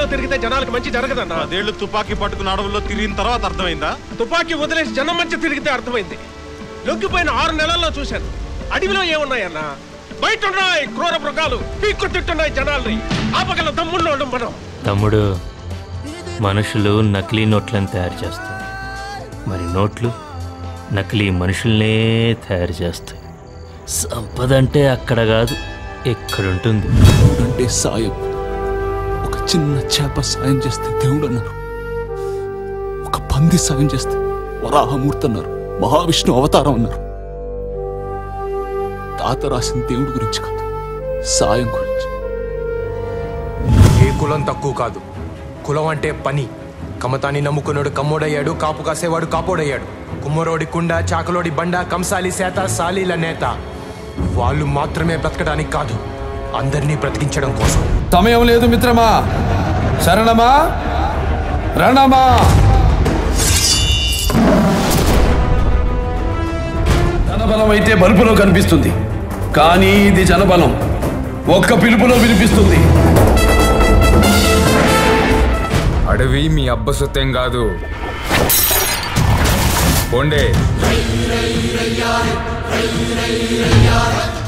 తిరిగితే జనాలకు మంచి జరగదన్నా పదేళ్లు తుపాకీ పట్టుకున్న అడవుల్లో తిరిగిన తర్వాత అర్థమైందా తుపాకీ వదిలేసి జనం మంచి తిరిగితే అర్థమైంది లొంగిపోయిన ఆరు నెలల్లో చూశాను అడవిలో ఏమున్నాయన్నా బయట ఉన్నాయి క్రూర మృగాలు పీక్కు తిట్టున్నాయి జనాల్ని ఆపగల దమ్ముళ్ళు మనం తమ్ముడు మనుషులు నకిలీ నోట్లను తయారు చేస్తారు మరి నోట్లు నకిలీ మనుషుల్నే తయారు చేస్తాయి సంపద అంటే అక్కడ కాదు ఎక్కడుంటుంది అంటే సాయం ఒక చిన్న చేప సాయం చేస్తే దేవుడు అన్నారు ఒక పంది సాయం చేస్తే వరాహమూర్తి అన్నారు మహావిష్ణు అవతారం అన్నారు తాత రాసిన దేవుడి గురించి కాదు సాయం గురించి ఏ కులం తక్కువ కాదు కులం అంటే పని కమతాన్ని నమ్ముకున్నాడు కమ్మోడయ్యాడు కాపు కాసేవాడు కాపోడయ్యాడు కుమ్మరోడి కుండ చాకలోడి బండ కంసాలి సేత సాలీల నేత వాళ్ళు మాత్రమే బ్రతకడానికి కాదు అందరినీ బ్రతికించడం కోసం సమయం లేదు మిత్రమా శరణమా రణమా ధనబలం అయితే బలుపులో కనిపిస్తుంది కానీ ఇది జనబలం ఒక్క పిలుపులో వినిపిస్తుంది అడవి మీ అబ్బ సొత్తేం కాదు పోండే